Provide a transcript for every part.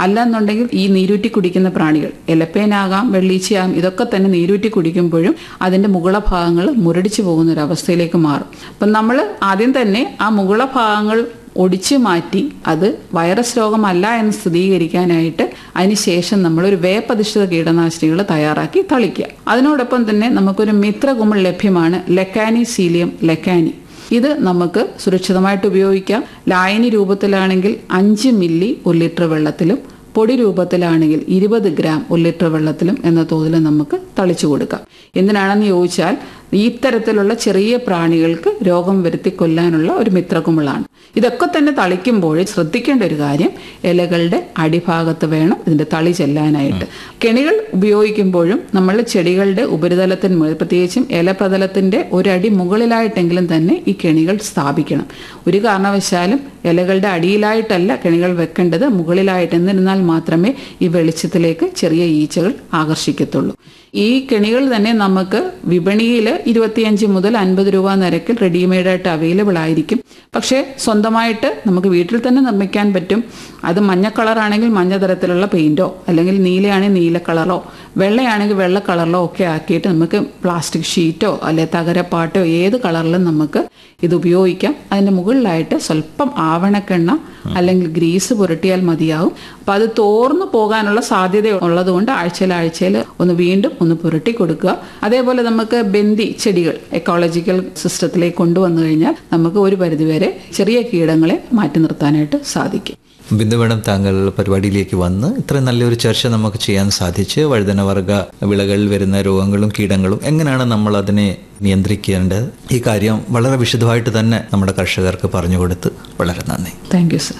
അല്ലെന്നുണ്ടെങ്കിൽ ഈ നീരൂറ്റി കുടിക്കുന്ന പ്രാണികൾ എലപ്പേനാകാം വെള്ളീച്ചയാകാം ഇതൊക്കെ തന്നെ നീരൂറ്റി കുടിക്കുമ്പോഴും അതിന്റെ മുകള ഭാഗങ്ങൾ മുരടിച്ചു പോകുന്ന ഒരു അവസ്ഥയിലേക്ക് മാറും അപ്പം നമ്മൾ ആദ്യം തന്നെ ആ മുകള ഭാഗങ്ങൾ ഒടിച്ചു മാറ്റി അത് വൈറസ് രോഗമല്ല എന്ന് സ്ഥിരീകരിക്കാനായിട്ട് അതിനുശേഷം നമ്മൾ ഒരു വേപ്പധിഷ്ഠിത കീടനാശിനികൾ തയ്യാറാക്കി തളിക്കുക അതിനോടൊപ്പം തന്നെ നമുക്കൊരു മിത്രകുമിൾ ലഭ്യമാണ് ലെക്കാനി സീലിയം ലെക്കാനി ഇത് നമുക്ക് സുരക്ഷിതമായിട്ട് ഉപയോഗിക്കാം ലായനി രൂപത്തിലാണെങ്കിൽ അഞ്ച് മില്ലി ഒരു ലിറ്റർ വെള്ളത്തിലും പൊടി രൂപത്തിലാണെങ്കിൽ ഇരുപത് ഗ്രാം ഒരു ലിറ്റർ വെള്ളത്തിലും എന്ന തോതിൽ നമുക്ക് തളിച്ചു കൊടുക്കാം എന്തിനാണെന്ന് ചോദിച്ചാൽ ഇത്തരത്തിലുള്ള ചെറിയ പ്രാണികൾക്ക് രോഗം വരുത്തി കൊല്ലാനുള്ള ഒരു മിത്രകുമിളാണ് ഇതൊക്കെ തന്നെ തളിക്കുമ്പോൾ ശ്രദ്ധിക്കേണ്ട ഒരു കാര്യം ഇലകളുടെ അടിഭാഗത്ത് വേണം ഇതിന്റെ തളി ചെല്ലാനായിട്ട് കെണികൾ ഉപയോഗിക്കുമ്പോഴും നമ്മൾ ചെടികളുടെ ഉപരിതലത്തിന് മുകളിൽ പ്രത്യേകിച്ചും ഇലപ്രതലത്തിന്റെ ഒരടി മുകളിലായിട്ടെങ്കിലും തന്നെ ഈ കെണികൾ സ്ഥാപിക്കണം ഒരു കാരണവശാലും ഇലകളുടെ അടിയിലായിട്ടല്ല കെണികൾ വെക്കേണ്ടത് മുകളിലായിട്ട് എന്നിരുന്നാൽ മാത്രമേ ഈ വെളിച്ചത്തിലേക്ക് ചെറിയ ഈച്ചകൾ ആകർഷിക്കത്തുള്ളൂ ഈ കെണികൾ തന്നെ നമുക്ക് വിപണിയിൽ ഇരുപത്തിയഞ്ച് മുതൽ അൻപത് രൂപ നിരക്കിൽ റെഡിമെയ്ഡായിട്ട് അവൈലബിൾ ആയിരിക്കും പക്ഷേ സ്വന്തമായിട്ട് നമുക്ക് വീട്ടിൽ തന്നെ നിർമ്മിക്കാൻ പറ്റും അത് മഞ്ഞ കളറാണെങ്കിൽ മഞ്ഞ തരത്തിലുള്ള പെയിന്റോ അല്ലെങ്കിൽ നീലയാണെങ്കിൽ നീല കളറോ വെള്ളയാണെങ്കിൽ വെള്ള കളറിലോ ഒക്കെ ആക്കിയിട്ട് നമുക്ക് പ്ലാസ്റ്റിക് ഷീറ്റോ അല്ലെ തകരപ്പാട്ടോ ഏത് കളറിലും നമുക്ക് ഇത് ഉപയോഗിക്കാം അതിന്റെ മുകളിലായിട്ട് സ്വല്പം ആവണക്കെണ്ണ അല്ലെങ്കിൽ ഗ്രീസ് പുരട്ടിയാൽ മതിയാവും അപ്പൊ അത് തോർന്നു പോകാനുള്ള സാധ്യത ഉള്ളതുകൊണ്ട് ആഴ്ചയിൽ ആഴ്ചയിൽ ഒന്ന് വീണ്ടും ഒന്ന് പുരട്ടി കൊടുക്കുക അതേപോലെ നമുക്ക് ബന്ദി ചെടികൾ എക്കോളജിക്കൽ സിസ്റ്റത്തിലേക്ക് കൊണ്ടുവന്നു കഴിഞ്ഞാൽ നമുക്ക് ഒരു പരിധിവരെ ചെറിയ കീടങ്ങളെ മാറ്റി നിർത്താനായിട്ട് സാധിക്കും ബിന്ദു മേഡം താങ്കൾ പരിപാടിയിലേക്ക് വന്ന് ഇത്രയും നല്ലൊരു ചർച്ച നമുക്ക് ചെയ്യാൻ സാധിച്ച് വഴുതനവർഗ വിളകളിൽ വരുന്ന രോഗങ്ങളും കീടങ്ങളും എങ്ങനെയാണ് നമ്മൾ അതിനെ നിയന്ത്രിക്കേണ്ടത് ഈ കാര്യം വളരെ വിശദമായിട്ട് തന്നെ നമ്മുടെ കർഷകർക്ക് പറഞ്ഞു കൊടുത്ത് വളരെ നന്ദി താങ്ക് യു സർ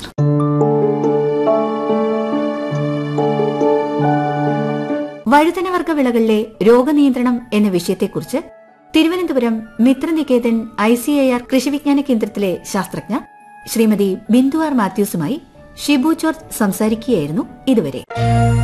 വഴുതനവർഗ വിളകളിലെ രോഗനിയന്ത്രണം എന്ന വിഷയത്തെക്കുറിച്ച് Thiruvananthapuram Mitraniketan I C I R കൃഷിവിജ്ഞാന കേന്ദ്രത്തിലെ ശാസ്ത്രജ്ഞ ശ്രീമതി ബിന്ദു ആർ മാത്യൂസുമായി ഷിബു ജോർജ് സംസാരിക്കുകയായിരുന്നു ഇതുവരെ